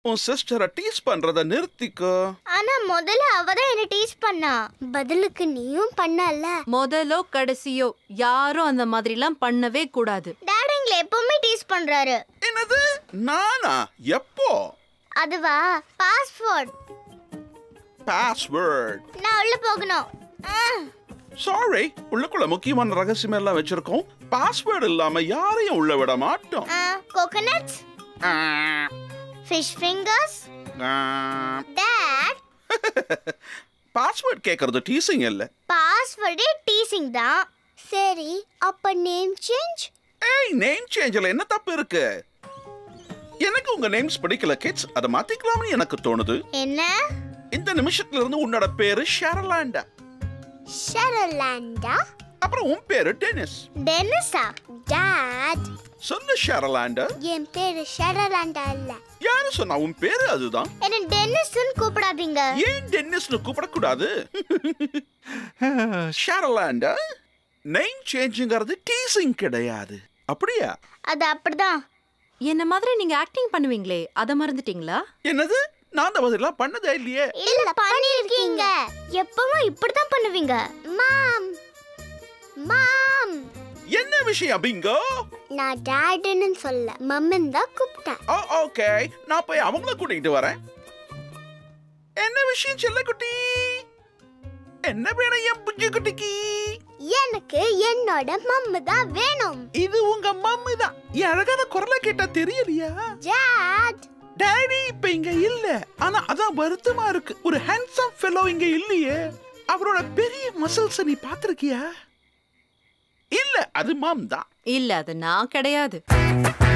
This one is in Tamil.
உன் சிஸ்டரை டீஸ் பண்றத நிறுத்திக்கோ ஆனா முதல்ல அவ தான் என்ன டீஸ் பண்ணா பதிலுக்கு நீயும் பண்ணல முதலோ கடைசியோ யாரும் அந்த மாதிரிலாம் பண்ணவே கூடாது டாடி எங்களை எப்பவுமே டீஸ் பண்றாரு என்னது நானா எப்போ அதுவா பாஸ்வேர்ட் பாஸ்வேர்ட் நான் உள்ள போகணும் ஆ, சாரி உள்ளுக்குள்ள முக்கியமான ரகசியம் எல்லாம் வச்சிருக்கோம் பாஸ்வேர்டு இல்லாம யாரையும் உள்ள விட மாட்டோம் ஆ, coconuts ஆ, ஃபிஷ் ஃபிங்கர்ஸ் ஆ. டாட் பாஸ்வேர்ட் கேக்குறது டீசிங் இல்ல பாஸ்வேர்டே டீசிங் தான் சரி அப்ப நேம் சேஞ்ச் ஏய் நேம் சேஞ்சில் என்ன தப்பு இருக்கு எனக்கு உங்க நேம்ஸ் பிடிக்கல கிட்ஸ் அதை மாத்திக்கலாம்னு எனக்கு தோணுது என்ன இந்த நிமிஷத்துல இருந்து உன்னோட பேரு ஷெரலாண்டா ஷெரலாண்டா அப்புறம் உன் பேரு டென்னிஸ் டென்னிஸா டாட் சொல்லு ஷெரலாண்டா என் பேரு ஷெரலாண்டா இல்ல யாரு சொன்னா உன் பேரு அதுதான் என்ன டென்னிஸ்னு கூப்பிடாதீங்க ஏன் டென்னிஸ்னு கூப்பிடக்கூடாது ஷெரலாண்டா நேம் சேஞ்சுங்கிறது டீசிங் கிடையாது அப்படியா அது அப்படிதான் என்ன மாதிரி நீங்க ஆக்டிங் பண்ணுவீங்களே அத மறந்துட்டீங்களா என்னது நான் அந்த மாதிரிலாம் பண்ணதே இல்லையே இல்ல பண்ணிருக்கீங்க எப்பவும் இப்படிதான் பண்ணுவீங்க மாம் மாம் என்ன விஷயம் பிங்கோ நான் டாடுன்னு சொல்ல மம்மன் தான் கூப்பிட்டேன் ஓ ஓகே நான் போய் அவங்கள கூட்டிகிட்டு வரேன் என்ன விஷயம் செல்லக்குட்டி என்ன வேணும் என் புஞ்சு குட்டிக்கு எனக்கு என்னோட மம்மு தான் வேணும் இது உங்க மம்மு தான் என் அழகான குரலை கேட்டா தெரியலையா டாட் டேடி இப்ப இங்க இல்ல ஆனா அதான் வருத்தமா இருக்கு ஒரு ஹேண்ட்ஸம் ஃபெலோ இங்க இல்லையே அவரோட பெரிய மசில்ஸ் நீ பாத்திருக்கியா இல்ல அது மாம் தான் இல்ல அது நான் கிடையாது